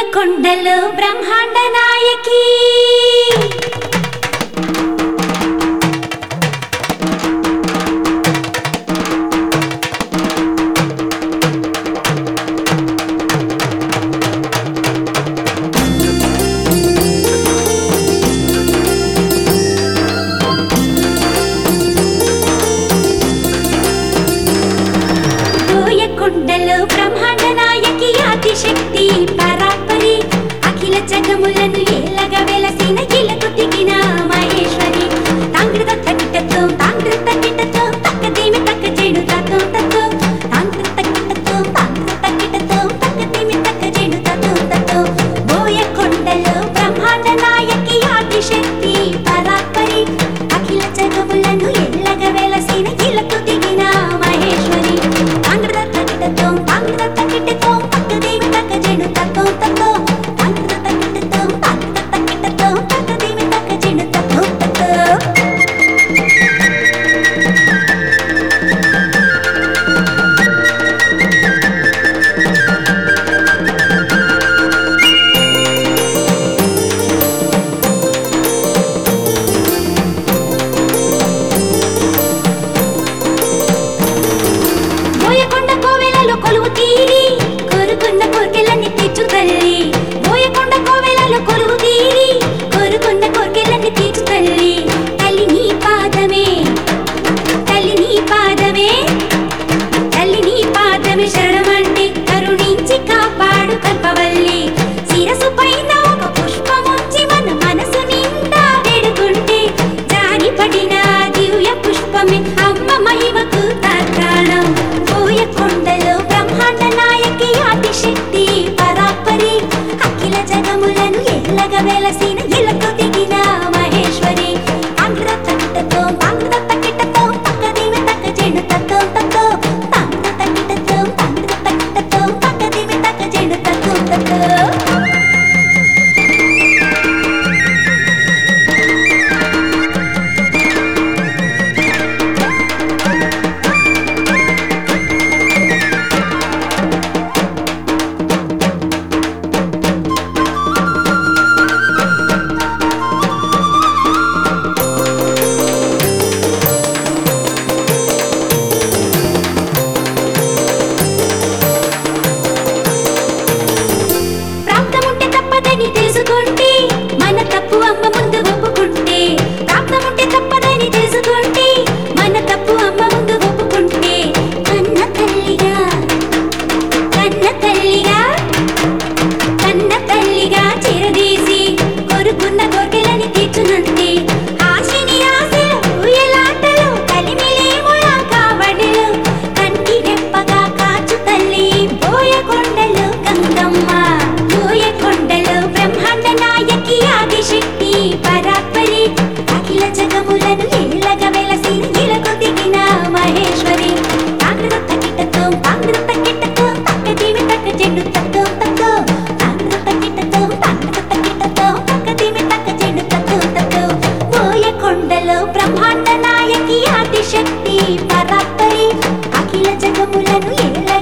కొండలు బ్రహ్మాండ నాయకి దోయ కొండలు బ్రహ్మాండ నాయకి ఆదిశక్తి పరాపరి అఖిల జగములను ఏలగా వెలసిన ఇలకు దిగిన మహేశ్వరి తాంగ్రద తక్కిటతో తాంగ్రద తక్కిటతో తక్కదేమి తక్క చెడు తత్వం తత్తో తాంగ్రద తక్కిటతో తాంగ్రద తక్కిటతో తక్కదేమి తక్క చెడు తత్వం తత్తో బోయ కొండలు బ్రహ్మాండ నాయకి ఆదిశక్తి పరాపరి అఖిల జగములను ఎల్లగా వెలసిన ఇలకు దిగిన మహేశ్వరి తాంగ్రద తక్కిటతో తాంగ్రద తక్కిటతో తక్కదేమి తక్క చెడు తత్వం తత్తో తాంగ్రద తక్కిటతో తాంగ్రద తక్కిటతో తక్కదేమి తక్క చెడు తత్వం తత్తో బోయకొండ కోవెలలో కొలువు తీరి కోరుకున్న కోర్కెలన్నీ తీర్చు తల్లి బోయకొండ కోవెలలో కొలువు తీరి కోరుకున్న కోర్కెలన్నీ తీర్చు తల్లి తల్లి నీ పాదమే తల్లి నీ పాదమే తల్లి నీ పాదమే శరణమంటే కరుణించి కాపాడు కల్పవల్లి శిరసు పైన ఒక పుష్పముంచి మన మనసు నిండా వేడుకుంటే జారి పడిన దివ్య పుష్పమే అమ్మ మహిమకు తార్కాణం పోయ కొండలో బ్రహ్మాండ నాయకి ఆదిశక్తి పరాపరి అఖిల జగములను ఎల్లగా వెలసిన ఇలకు దిగిన మహేశ్వరి ఆంధ్ర తక్కిటతో ఆంధ్ర తక్కిటతో పక్కదేవి తక్క చెడు తత్తో తత్తో తాంధ్ర తక్కిటతో ఆంధ్ర తక్కిటతో పక్కదేవి తక్క చెడు తత్తో తత్తో ప్రాప్తముంటే తప్పదని తెలుసుకుంటే మన తప్పు అమ్మ ముందు ఒప్పుకుంటే ప్రాప్తముంటే తప్పదని తెలుసుకుంటే మన తప్పు అమ్మ ముందు ఒప్పుకుంటే కన్న తల్లిగా కన్న తల్లిగా కన్న తల్లిగా చిరదీసి కొరుకున్న కోర్కెలని తీర్చునంతే ఆశని ఆశలు ఊయలాటలు కలిమిలేములా కావడలు కంటి రెప్పగా కాచు తల్లి బోయకొండలు గంగమ్మ బోయకొండలు బ్రహ్మాండ నాయకి ఆదిశక్తి పరాపరి అఖిల జగములను ఏలగా వెలసిన ఇలకు దిగిన మహేశ్వరి తాంగ్రద తక్కిటతో తాంగ్రద తక్కిటతో తక్కదీవి తక్క చెడు తత్తో తత్తో తాంగ్రద తక్కిటతో తాంగ్రద తక్కిటతో తక్కదీవి తక్క చెడు తత్తో తత్తో బోయకొండలో బ్రహ్మాండ నాయకి ఆదిశక్తి పరాపరి అఖిల జగములను ఏల